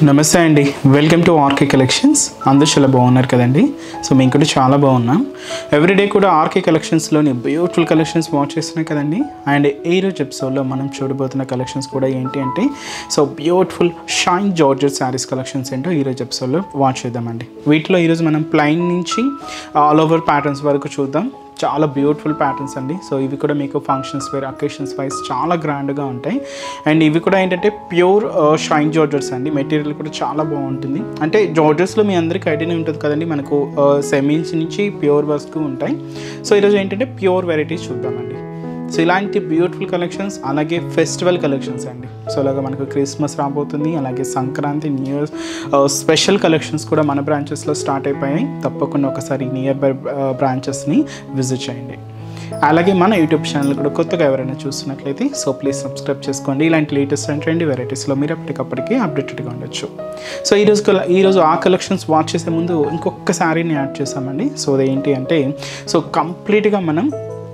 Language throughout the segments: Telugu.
నమస్తే అండి వెల్కమ్ టు ఆర్కే కలెక్షన్స్ అందరూ చాలా బాగున్నారు కదండి సో మేము కూడా చాలా బాగున్నాం ఎవ్రీడే కూడా ఆర్కే కలెక్షన్స్లోని బ్యూటిఫుల్ కలెక్షన్స్ వాచ్ చేస్తున్నాం కదండి అండ్ ఈ రోజు ఎపిసోడ్లో మనం చూడబోతున్న కలెక్షన్స్ కూడా ఏంటి అంటే so beautiful shine georgette saris collections ఏంటో ఈ రోజు ఎపిసోడ్లో వాచ్ చేద్దామండి వీటిలో ఈరోజు మనం ప్లైన్ నుంచి ఆల్ ఓవర్ ప్యాటర్న్స్ వరకు చూద్దాం చాలా బ్యూటిఫుల్ ప్యాటర్న్స్ అండి సో ఇవి కూడా మీకు ఫంక్షన్స్ వేర్ అకేషన్స్ వైజ్ చాలా గ్రాండ్గా ఉంటాయి అండ్ ఇవి కూడా ఏంటంటే ప్యూర్ షైన్ జార్జర్స్ అండి మెటీరియల్ కూడా చాలా బాగుంటుంది అంటే జార్జర్స్లో మీ అందరికీ ఐడియానే ఉంటుంది కదండి మనకు సెమీన్స్ నుంచి ప్యూర్ వరకు ఉంటాయి సో ఈరోజు ఏంటంటే ప్యూర్ వెరైటీస్ చూద్దామండి సో ఇలాంటి బ్యూటిఫుల్ కలెక్షన్స్ అలాగే ఫెస్టివల్ కలెక్షన్స్ అండి సో అలాగే మనకు క్రిస్మస్ రాబోతుంది అలాగే Sankranti new year special collections కూడా మన బ్రాంచెస్లో స్టార్ట్ అయిపోయాయి తప్పకుండా ఒకసారి నియర్ బై బ్రాంచెస్ని విజిట్ చేయండి అలాగే మన యూట్యూబ్ ఛానల్ కూడా కొత్తగా ఎవరైనా చూస్తున్నట్లయితే సో ప్లీజ్ సబ్స్క్రైబ్ చేసుకోండి ఇలాంటి లేటెస్ట్ అండ్ ట్రెండ్ వెరైటీస్లో మీరు ఎప్పటికప్పటికి అప్డేటెడ్గా ఉండొచ్చు సో ఈరోజు కల- ఈరోజు ఆ కలెక్షన్స్ వాచ్ చేసే ముందు ఇంకొక శారీని యాడ్ చేసామండి సో అది ఏంటి అంటే సో కంప్లీట్గా మనం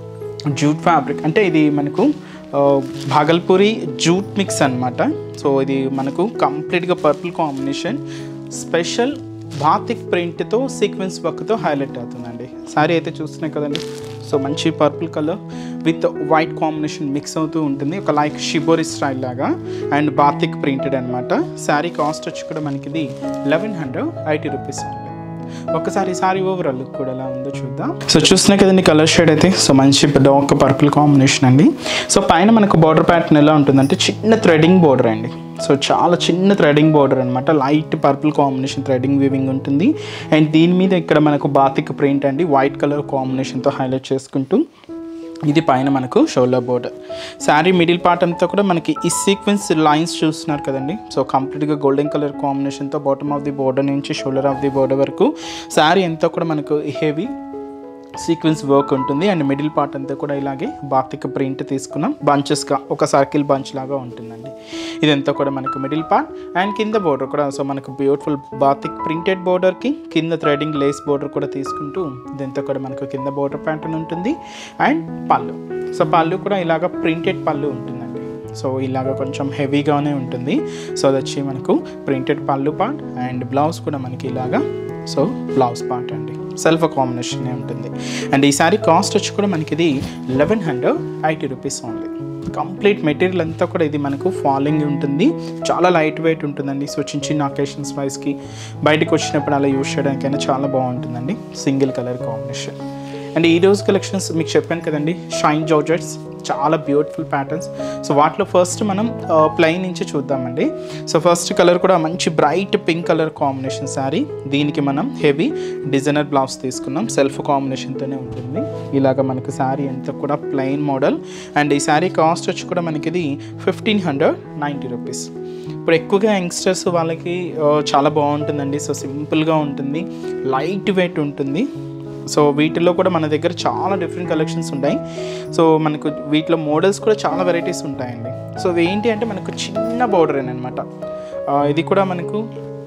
జూట్ ఫ్యాబ్రిక్ అంటే ఇది మనకు ఆ, భాగల్పూరి జూట్ మిక్స్ అన్నమాట సో ఇది మనకు కంప్లీట్గా పర్పుల్ కాంబినేషన్ స్పెషల్ బాతిక్ ప్రింట్తో సీక్వెన్స్ వర్క్తో హైలైట్ అవుతుందండి సారీ అయితే చూస్తున్నాయి కదండి సో మంచి purple colour with white combination mix అవుతూ ఉంటుంది ఒక లైక్ షిబోరి స్టైల్ లాగా అండ్ బాతిక్ ప్రింటెడ్ అనమాట శారీ కాస్ట్ వచ్చి కూడా మనకి ఇది లెవెన్ హండ్రెడ్ ఎయిటీ రూపీస్ ఉంది ఒకసారి సారీ ఓవరాల్ లుక్ కూడా ఎలా ఉందో చూద్దాం సో చూస్తున్నాయి కదండి కలర్ షేడ్ అయితే సో మంచి డార్క్ పర్పుల్ కాంబినేషన్ అండి సో పైన మనకు బార్డర్ ప్యాటర్న్ ఎలా ఉంటుందంటే చిన్న థ్రెడింగ్ బార్డర్ అండి సో చాలా చిన్న థ్రెడింగ్ బార్డర్ అనమాట light purple combination threading weaving ఉంటుంది అండ్ దీని మీద ఇక్కడ మనకు బాతిక్ ప్రింట్ అండి వైట్ కలర్ కాంబినేషన్తో హైలైట్ చేసుకుంటూ ఇది పైన మనకు shoulder border sari middle part అంతా కూడా మనకి ఈ సీక్వెన్స్ లైన్స్ చూస్తున్నారు కదండి సో కంప్లీట్గా గోల్డెన్ కలర్ కాంబినేషన్తో బాటమ్ ఆఫ్ ది బోర్డర్ నుంచి షోల్డర్ ఆఫ్ ది బోర్డర్ వరకు శారీ అంతా కూడా మనకు హెవీ సీక్వెన్స్ వర్క్ ఉంటుంది అండ్ మిడిల్ పార్ట్ అంతా కూడా ఇలాగే బాతిక్ ప్రింట్ తీసుకున్నాం బంచెస్గా ఒక సర్కిల్ బంచ్ లాగా ఉంటుందండి ఇదంతా కూడా మనకు మిడిల్ పార్ట్ అండ్ కింద బోర్డర్ కూడా సో మనకు బ్యూటిఫుల్ బాతిక్ ప్రింటెడ్ బోర్డర్కి కింద థ్రెడింగ్ లేస్ బోర్డర్ కూడా తీసుకుంటూ ఇదంతా కూడా మనకు కింద బోర్డర్ ప్యాటర్న్ ఉంటుంది అండ్ పళ్ళు సో పళ్ళు కూడా ఇలాగ ప్రింటెడ్ పళ్ళు ఉంటుందండి సో ఇలాగ కొంచెం హెవీగానే ఉంటుంది సో అది వచ్చి మనకు ప్రింటెడ్ పళ్ళు పార్ట్ అండ్ బ్లౌజ్ కూడా మనకి ఇలాగా సో బ్లౌజ్ పార్ట్ అండి సెల్ఫ్ కాంబినేషన్ ఉంటుంది అండ్ ఈ సారీ కాస్ట్ వచ్చి కూడా మనకి ఇది eleven hundred eighty rupees only complete material అంతా కూడా ఇది మనకు ఫాలింగ్ ఉంటుంది చాలా లైట్ వెయిట్ ఉంటుందండి సో చిన్న చిన్న అకేషన్స్ వైజ్కి బయటకు వచ్చినప్పుడు అలా యూస్ చేయడానికైనా చాలా బాగుంటుందండి సింగిల్ కలర్ కాంబినేషన్ అండ్ ఈ రోజు కలెక్షన్స్ మీకు చెప్పాను కదండి షైన్ జార్జెట్స్ చాలా బ్యూటిఫుల్ ప్యాటర్న్స్ సో వాటిలో ఫస్ట్ మనం ప్లెయిన్ నుంచి చూద్దామండి సో ఫస్ట్ కలర్ కూడా మంచి bright pink colour combination sari దీనికి మనం హెవీ డిజైనర్ బ్లౌజ్ తీసుకున్నాం సెల్ఫ్ కాంబినేషన్తోనే ఉంటుంది ఇలాగ మనకు శారీ అంతా కూడా ప్లెయిన్ మోడల్ అండ్ ఈ శారీ కాస్ట్ వచ్చి కూడా మనకి ఇది ఫిఫ్టీన్ హండ్రెడ్ నైంటీ రూపీస్ ఇప్పుడు ఎక్కువగా యంగ్స్టర్స్ వాళ్ళకి ఆ, చాలా బాగుంటుందండి సో సింపుల్గా ఉంటుంది లైట్ వెయిట్ ఉంటుంది సో వీటిలో కూడా మన దగ్గర చాలా డిఫరెంట్ కలెక్షన్స్ ఉంటాయి సో మనకు వీటిలో మోడల్స్ కూడా చాలా వెరైటీస్ ఉంటాయండి సో ఇవి ఏంటి అంటే మనకు చిన్న బోర్డర్ అనమాట ఇది కూడా మనకు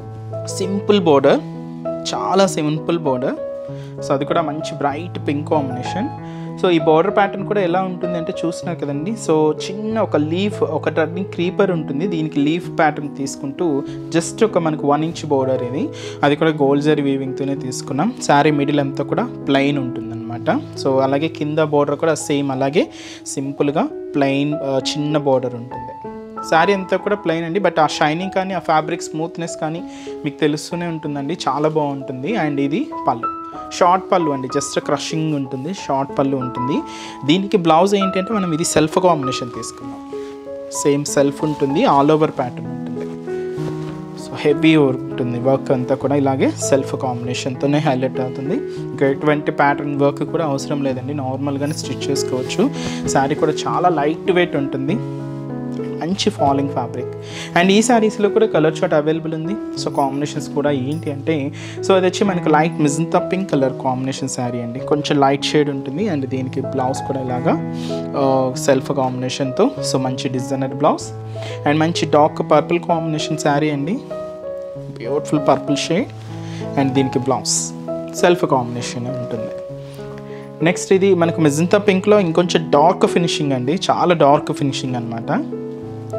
సింపుల్ బోర్డర్ చాలా సింపుల్ బోర్డర్ సో అది కూడా మంచి బ్రైట్ పింక్ కాంబినేషన్ సో ఈ బార్డర్ ప్యాటర్న్ కూడా ఎలా ఉంటుంది అంటే చూస్తున్నారు కదండి సో చిన్న ఒక లీఫ్ ఒక టర్నింగ్ క్రీపర్ ఉంటుంది దీనికి లీఫ్ ప్యాటర్న్ తీసుకుంటూ జస్ట్ ఒక మనకు వన్ ఇంచ్ బోర్డర్ ఇది అది కూడా గోల్డ్ జరీ వీవింగ్తోనే తీసుకున్నాం శారీ మిడిల్ అంతా కూడా ప్లెయిన్ ఉంటుందన్నమాట సో అలాగే కింద బోర్డర్ కూడా సేమ్ అలాగే సింపుల్గా ప్లెయిన్ చిన్న బోర్డర్ ఉంటుంది శారీ అంతా కూడా ప్లెయిన్ అండి బట్ ఆ షైనింగ్ కానీ ఆ ఫ్యాబ్రిక్ స్మూత్నెస్ కానీ మీకు తెలుస్తూనే ఉంటుందండి చాలా బాగుంటుంది అండ్ ఇది పళ్ళు షార్ట్ పళ్ళు అండి జస్ట్ క్రషింగ్ ఉంటుంది షార్ట్ పళ్ళు ఉంటుంది దీనికి బ్లౌజ్ ఏంటంటే మనం ఇది సెల్ఫ్ కాంబినేషన్ తీసుకున్నాం సేమ్ సెల్ఫ్ ఉంటుంది ఆల్ ఓవర్ ప్యాటర్న్ ఉంటుంది సో హెవీ ఉంటుంది వర్క్ అంతా కూడా ఇలాగే సెల్ఫ్ కాంబినేషన్తోనే హైలైట్ అవుతుంది ఇంకా ఎటువంటి ప్యాటర్న్ వర్క్ కూడా అవసరం లేదండి నార్మల్గానే స్టిచ్ చేసుకోవచ్చు శారీ కూడా చాలా లైట్ వెయిట్ ఉంటుంది మంచి ఫాలింగ్ ఫ్యాబ్రిక్ అండ్ ఈ శారీస్లో కూడా కలర్ చార్ట్ అవైలబుల్ ఉంది సో కాంబినేషన్స్ కూడా ఏంటి అంటే సో అది వచ్చి మనకి light magenta pink colour combination sari అండి కొంచెం లైట్ షేడ్ ఉంటుంది అండ్ దీనికి బ్లౌజ్ కూడా ఇలాగా సెల్ఫ్ కాంబినేషన్తో సో మంచి డిజైనర్ బ్లౌజ్ అండ్ మంచి డార్క్ పర్పుల్ కాంబినేషన్ శారీ అండి బ్యూటిఫుల్ పర్పుల్ షేడ్ అండ్ దీనికి బ్లౌజ్ సెల్ఫ్ కాంబినేషన్ ఉంటుంది నెక్స్ట్ ఇది మనకు మెజంతా పింక్లో ఇంకొంచెం డార్క్ ఫినిషింగ్ అండి చాలా డార్క్ ఫినిషింగ్ అనమాట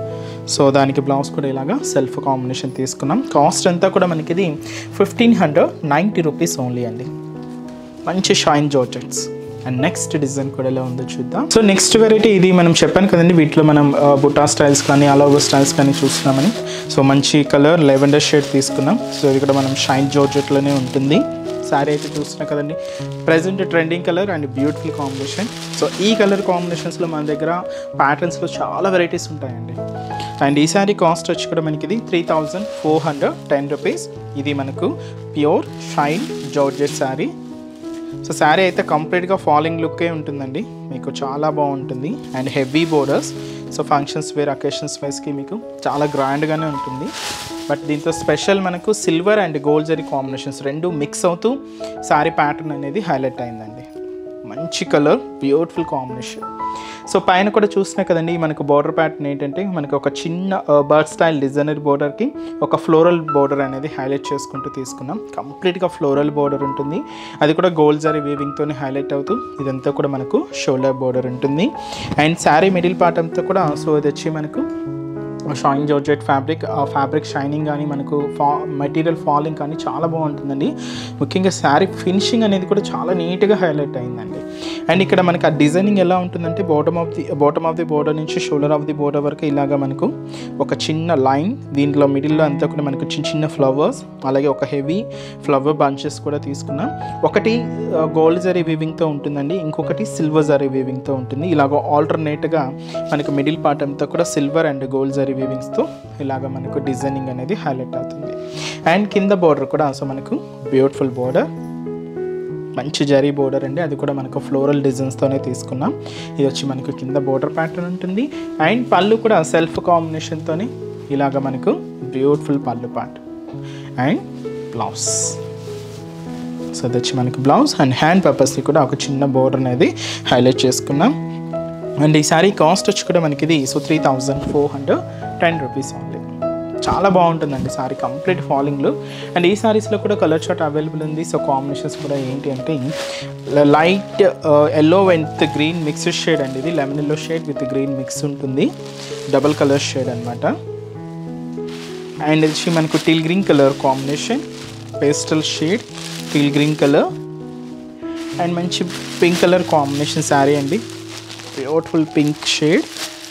సో దానికి బ్లౌజ్ కూడా ఇలాగా సెల్ఫ్ కాంబినేషన్ తీసుకున్నాం కాస్ట్ అంతా కూడా మనకి ఇది fifteen hundred ninety rupees only అండి మంచి shine georgettes and next design కూడా ఎలా ఉందో చూద్దాం సో నెక్స్ట్ వెరైటీ ఇది మనం చెప్పాను కదండి వీటిలో మనం ఆ, బుటా స్టైల్స్ కానీ అలాగో స్టైల్స్ కానీ చూస్తున్నామని సో మంచి కలర్ లెవెండర్ షేడ్ తీసుకున్నాం సో ఇది కూడా మనం షైన్ జార్జెట్లోనే ఉంటుంది శారీ అయితే చూస్తున్నాం కదండి present trending colour and beautiful combination so ఈ కలర్ కాంబినేషన్స్లో మన దగ్గర ప్యాటర్న్స్లో చాలా వెరైటీస్ ఉంటాయండి అండ్ ఈ శారీ కాస్ట్ వచ్చి కూడా మనకి ఇది three thousand four hundred ten rupees ఇది మనకు pure shine georgette sari so sari అయితే కంప్లీట్గా ఫాలింగ్ లుక్కే ఉంటుందండి మీకు చాలా బాగుంటుంది and heavy borders so functions wear occasions వైస్కి మీకు చాలా గ్రాండ్గానే ఉంటుంది బట్ దీంతో స్పెషల్ మనకు సిల్వర్ అండ్ గోల్డ్ జరీ కాంబినేషన్స్ రెండు మిక్స్ అవుతూ శారీ ప్యాటర్న్ అనేది హైలైట్ అయిందండి మంచి కలర్ బ్యూటిఫుల్ కాంబినేషన్ సో పైన కూడా చూసినా కదండి మనకు బార్డర్ ప్యాటర్న్ ఏంటంటే మనకు ఒక చిన్న బర్డ్ స్టైల్ డిజైనర్ బోర్డర్కి ఒక ఫ్లోరల్ బోర్డర్ అనేది హైలైట్ చేసుకుంటూ తీసుకున్నాం కంప్లీట్గా ఫ్లోరల్ బోర్డర్ ఉంటుంది అది కూడా గోల్డ్ జరీ వీవింగ్తోనే హైలైట్ అవుతూ ఇదంతా కూడా మనకు షోల్డర్ బోర్డర్ ఉంటుంది అండ్ శారీ మిడిల్ పార్ట్ అంతా కూడా సో ఇది వచ్చి మనకు షైన్ జార్జెట్ ఫ్యాబ్రిక్ ఆ ఫ్యాబ్రిక్ షైనింగ్ కానీ మనకు ఫా మెటీరియల్ ఫాలింగ్ కానీ చాలా బాగుంటుందండి ముఖ్యంగా శారీ ఫినిషింగ్ అనేది కూడా చాలా నీట్గా హైలైట్ అయిందండి అండ్ ఇక్కడ మనకి ఆ డిజైనింగ్ ఎలా ఉంటుందంటే bottom of the bottom of the border నుంచి షోల్డర్ ఆఫ్ ది బోర్డర్ వరకు ఇలాగా మనకు ఒక చిన్న లైన్ దీంట్లో మిడిల్లో అంతా కూడా మనకు చిన్న చిన్న ఫ్లవర్స్ అలాగే ఒక హెవీ ఫ్లవర్ బంచెస్ కూడా తీసుకున్నాం ఒకటి గోల్డ్ జరీ వీవింగ్తో ఉంటుందండి ఇంకొకటి సిల్వర్ జరీ వీవింగ్తో ఉంటుంది ఇలాగ ఆల్టర్నేట్గా మనకు మిడిల్ పార్ట్ అంతా కూడా సిల్వర్ అండ్ గోల్డ్ జరీ వీవింగ్స్తో ఇలాగ మనకు డిజైనింగ్ అనేది హైలైట్ అవుతుంది అండ్ కింద బోర్డర్ కూడా సో మనకు బ్యూటిఫుల్ బోర్డర్ మంచి జరీ బోర్డర్ అండి అది కూడా మనకు ఫ్లోరల్ డిజైన్స్తోనే తీసుకున్నాం ఇది వచ్చి మనకు కింద బోర్డర్ ప్యాటర్న్ ఉంటుంది అండ్ పళ్ళు కూడా సెల్ఫ్ కాంబినేషన్తోనే ఇలాగ మనకు బ్యూటిఫుల్ పళ్ళు పార్ట్ అండ్ బ్లౌజ్ సో అది వచ్చి మనకి బ్లౌజ్ అండ్ హ్యాండ్ పర్పస్కి కూడా ఒక చిన్న బోర్డర్ అనేది హైలైట్ చేసుకున్నాం అండ్ ఈ సారీ కాస్ట్ వచ్చి కూడా మనకి ఇది so three thousand four hundred ten rupees only చాలా బాగుంటుందండి సారీ కంప్లీట్ ఫాలింగ్లో అండ్ ఈ సారీస్లో కూడా కలర్ షార్ట్ అవైలబుల్ ఉంది సో కాంబినేషన్స్ కూడా ఏంటి అంటే light yellow with green mix shade అండి ఇది lemon yellow shade with green mix ఉంటుంది డబల్ కలర్ షేడ్ అనమాట అండ్ ఇది వచ్చి మనకు teal green colour combination pastel shade teal green colour and మంచి పింక్ కలర్ కాంబినేషన్ శారీ అండి బ్యూటిఫుల్ పింక్ షేడ్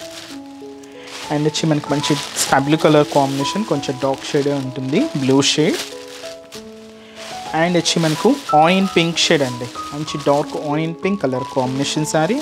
అండ్ వచ్చి మనకి మంచి స్కై బ్లూ కలర్ కాంబినేషన్ కొంచెం డార్క్ షేడే ఉంటుంది బ్లూ షేడ్ అండ్ వచ్చి మనకు ఆనియన్ పింక్ షేడ్ అండి మంచి dark onion pink colour combination sari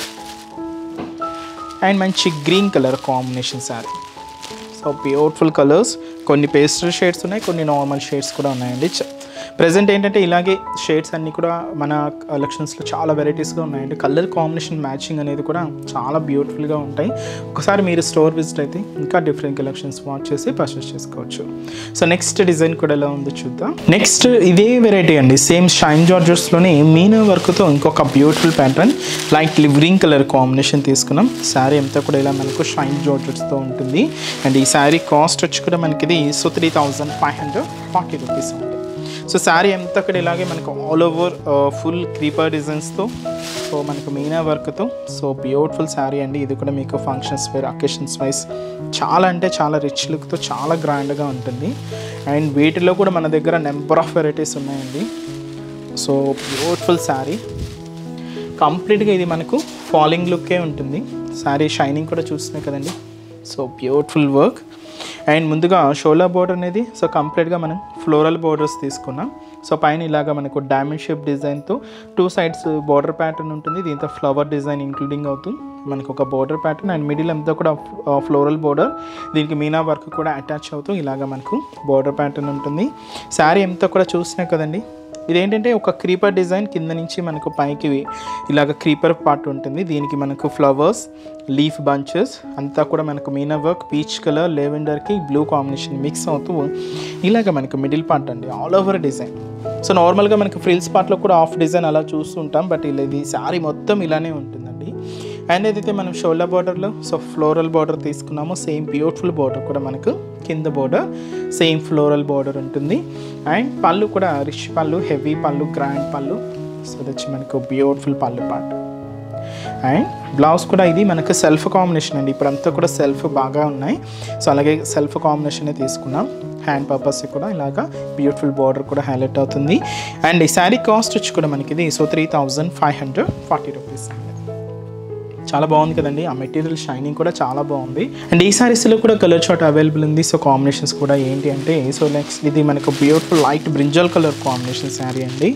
and మంచి green colour combination sari so beautiful colours కొన్ని పేస్టల్ షేడ్స్ ఉన్నాయి కొన్ని నార్మల్ షేడ్స్ కూడా ఉన్నాయండి ప్రజెంట్ ఏంటంటే ఇలాగే షేడ్స్ అన్నీ కూడా మన కలెక్షన్స్లో చాలా వెరైటీస్గా ఉన్నాయండి కలర్ కాంబినేషన్ మ్యాచింగ్ అనేది కూడా చాలా బ్యూటిఫుల్గా ఉంటాయి ఒకసారి మీరు స్టోర్ విజిట్ అయితే ఇంకా డిఫరెంట్ కలెక్షన్స్ వాచ్ చేసి పర్చేస్ చేసుకోవచ్చు సో నెక్స్ట్ డిజైన్ కూడా ఎలా ఉందో చూద్దాం నెక్స్ట్ ఇదే వెరైటీ అండి సేమ్ షైన్ జార్జెస్లోనే మీనా వర్క్తో ఇంకొక beautiful pattern light green colour combination తీసుకున్నాం శారీ అంతా కూడా ఇలా మనకు షైన్ జార్జెట్స్తో ఉంటుంది అండ్ ఈ శారీ కాస్ట్ వచ్చి కూడా మనకి ఇది so three thousand five hundred forty rupees ఉంది సో శారీ అంతా కూడా ఇలాగే మనకు ఆల్ ఓవర్ ఫుల్ క్రీపర్ డిజైన్స్తో సో మనకు మీనా వర్క్తో సో బ్యూటిఫుల్ శారీ అండి ఇది కూడా మీకు ఫంక్షన్స్ వేర్ అకేషన్స్ వైస్ చాలా అంటే చాలా రిచ్ లుక్తో చాలా గ్రాండ్గా ఉంటుంది అండ్ వీటిలో కూడా మన దగ్గర నెంబర్ ఆఫ్ వెరైటీస్ ఉన్నాయండి సో బ్యూటిఫుల్ శారీ కంప్లీట్గా ఇది మనకు ఫాలింగ్ లుక్కే ఉంటుంది శారీ షైనింగ్ కూడా చూస్తున్నాయి కదండి సో బ్యూటిఫుల్ వర్క్ అండ్ ముందుగా షోలా బోర్డర్ అనేది సో కంప్లీట్గా మనం ఫ్లోరల్ బోర్డర్స్ తీసుకున్నాం సో పైన ఇలాగా మనకు డైమండ్ షేప్ డిజైన్తో టూ సైడ్స్ బార్డర్ ప్యాటర్న్ ఉంటుంది దీంతో ఫ్లవర్ డిజైన్ ఇంక్లూడింగ్ అవుతూ మనకు ఒక బార్డర్ ప్యాటర్న్ అండ్ మిడిల్ అంతా కూడా ఫ్లోరల్ బోర్డర్ దీనికి మీనా వర్క్ కూడా అటాచ్ అవుతూ ఇలాగా మనకు బార్డర్ ప్యాటర్న్ ఉంటుంది శారీ అంతా కూడా చూసినా కదండి ఇదేంటంటే ఒక క్రీపర్ డిజైన్ కింద నుంచి మనకు పైకి ఇలాగ క్రీపర్ పార్ట్ ఉంటుంది దీనికి మనకు ఫ్లవర్స్ లీఫ్ బంచెస్ అంతా కూడా మనకు మీనా వర్క్ పీచ్ కలర్ లెవెండర్కి బ్లూ కాంబినేషన్ మిక్స్ అవుతూ ఇలాగ మనకు మిడిల్ పార్ట్ అండి ఆల్ ఓవర్ డిజైన్ సో నార్మల్గా మనకు ఫ్రిల్స్ పార్ట్లో కూడా ఆఫ్ డిజైన్ అలా చూస్తుంటాం బట్ ఇలా ఇది శారీ మొత్తం ఇలానే ఉంటుందండి అండ్ ఏదైతే మనం షోల్డర్ బార్డర్లో సో ఫ్లోరల్ బార్డర్ తీసుకున్నామో సేమ్ బ్యూటిఫుల్ బార్డర్ కూడా మనకు కింద బార్డర్ సేమ్ ఫ్లోరల్ బార్డర్ ఉంటుంది అండ్ పళ్ళు కూడా రిచ్ పళ్ళు హెవీ పళ్ళు గ్రాండ్ పళ్ళు సో అది వచ్చి మనకు బ్యూటిఫుల్ పళ్ళు పార్ట్ అండ్ బ్లౌజ్ కూడా ఇది మనకు సెల్ఫ్ కాంబినేషన్ అండి ఇప్పుడంతా కూడా సెల్ఫ్ బాగా ఉన్నాయి సో అలాగే సెల్ఫ్ కాంబినేషన్ తీసుకున్నాం హ్యాండ్ పర్పస్ కూడా ఇలాగా బ్యూటిఫుల్ బార్డర్ కూడా హైలైట్ అవుతుంది అండ్ ఈ శారీ కాస్ట్ వచ్చి కూడా మనకి ఇది so three thousand five hundred forty rupees చాలా బాగుంది కదండి ఆ మెటీరియల్ షైనింగ్ కూడా చాలా బాగుంది అండ్ ఈ సారీస్లో కూడా కలర్ చార్ట్ అవైలబుల్ ఉంది సో కాంబినేషన్స్ కూడా ఏంటి అంటే సో నెక్స్ట్ ఇది మనకు beautiful light brinjal colour combination sari అండి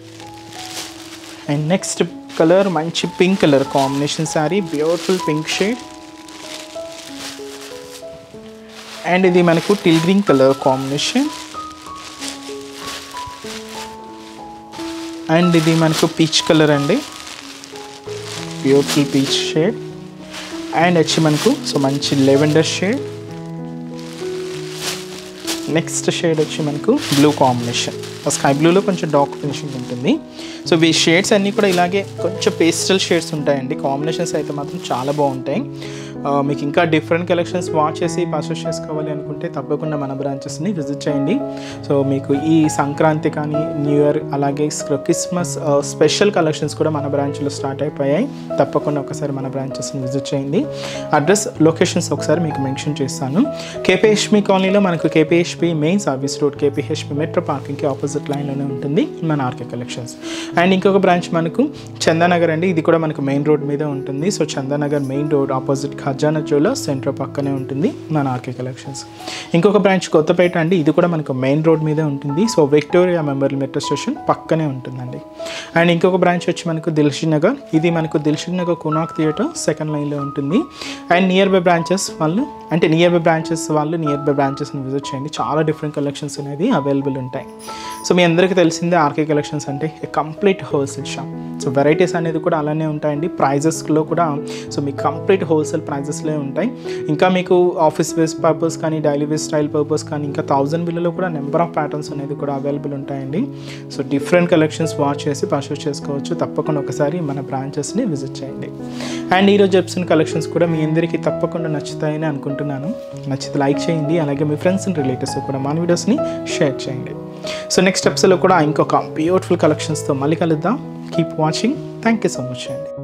అండ్ నెక్స్ట్ కలర్ మంచి pink colour combination sari beautiful pink shade and ఇది మనకు teal green colour combination and ఇది మనకు పీచ్ కలర్ అండి బ్యూటిఫుల్ పీచ్ షేడ్ అండ్ వచ్చి మనకు సో మంచి లెవెండర్ షేడ్ నెక్స్ట్ షేడ్ వచ్చి మనకు బ్లూ కాంబినేషన్ స్కై బ్లూలో కొంచెం డార్క్ ఫినిషింగ్ ఉంటుంది సో ఈ షేడ్స్ అన్నీ కూడా ఇలాగే కొంచెం పేస్టల్ షేడ్స్ ఉంటాయండి కాంబినేషన్స్ అయితే మాత్రం చాలా బాగుంటాయి ఆ, మీకు ఇంకా డిఫరెంట్ కలెక్షన్స్ వాచ్ చేసి పర్చేస్ చేసుకోవాలి అనుకుంటే తప్పకుండా మన బ్రాంచెస్ని విజిట్ చేయండి సో మీకు ఈ సంక్రాంతి కానీ న్యూ ఇయర్ అలాగే క్రిస్మస్ స్పెషల్ కలెక్షన్స్ కూడా మన బ్రాంచ్లో స్టార్ట్ అయిపోయాయి తప్పకుండా ఒకసారి మన బ్రాంచెస్ని విజిట్ చేయండి అడ్రస్ లొకేషన్స్ ఒకసారి మీకు మెన్షన్ చేస్తాను కేపీహెచ్పి కాలనీలో మనకు KPHB main service road KPHB metro పార్కింగ్కి ఆపోజిట్ లైన్లోనే ఉంటుంది మన ఆర్కే కలెక్షన్స్ అండ్ ఇంకొక బ్రాంచ్ మనకు చందానగర్ అండి ఇది కూడా మనకు మెయిన్ రోడ్ మీద ఉంటుంది so Chandanagar main road opposite Khazana jewellers centre పక్కనే ఉంటుంది మన ఆర్కే కలెక్షన్స్ ఇంకొక బ్రాంచ్ కొత్తపేట అండి ఇది కూడా మనకు మెయిన్ రోడ్ మీద ఉంటుంది so Victoria Memorial metro station పక్కనే ఉంటుందండి అండ్ ఇంకొక బ్రాంచ్ వచ్చి మనకు దిల్షుక్ నగర్ ఇది మనకు Dilsukhnagar Konark theatre second లైన్లో ఉంటుంది అండ్ నియర్ బై బ్రాంచెస్ వాళ్ళు అంటే నియర్ బై బ్రాంచెస్ వాళ్ళు నియర్ బై బ్రాంచెస్ని విజిట్ చేయండి చాలా డిఫరెంట్ కలెక్షన్స్ అనేది అవైలబుల్ ఉంటాయి సో మీ అందరికీ తెలిసిందే ఆర్కే కలెక్షన్స్ అంటే complete wholesale shop so varieties అనేది కూడా అలానే ఉంటాయండి ప్రైజెస్లో కూడా సో మీకు కంప్లీట్ హోల్సేల్ ప్రైజెస్లే ఉంటాయి ఇంకా మీకు ఆఫీస్ వేస్ పర్పస్ కానీ డైలీ వేస్ స్టైల్ పర్పస్ కానీ ఇంకా థౌజండ్ బిల్లులో కూడా నెంబర్ ఆఫ్ ప్యాటర్న్స్ అనేది కూడా అవైలబుల్ ఉంటాయండి సో డిఫరెంట్ కలెక్షన్స్ వాచ్ చేసి పర్చేస్ చేసుకోవచ్చు తప్పకుండా ఒకసారి మన బ్రాంచెస్ని విజిట్ చేయండి అండ్ ఈరోజు చెప్తున్న కలెక్షన్స్ కూడా మీ అందరికీ తప్పకుండా నచ్చుతాయని అనుకుంటున్నాను నచ్చితే లైక్ చేయండి అలాగే మీ ఫ్రెండ్స్ అండ్ రిలేటివ్స్ కూడా మన వీడియోస్ని షేర్ చేయండి సో నెక్స్ట్ ఎపిసోడ్లో కూడా ఇంకొక బ్యూటిఫుల్ కలెక్షన్స్తో మళ్ళీ కలుద్దాం keep watching thank you so much అండి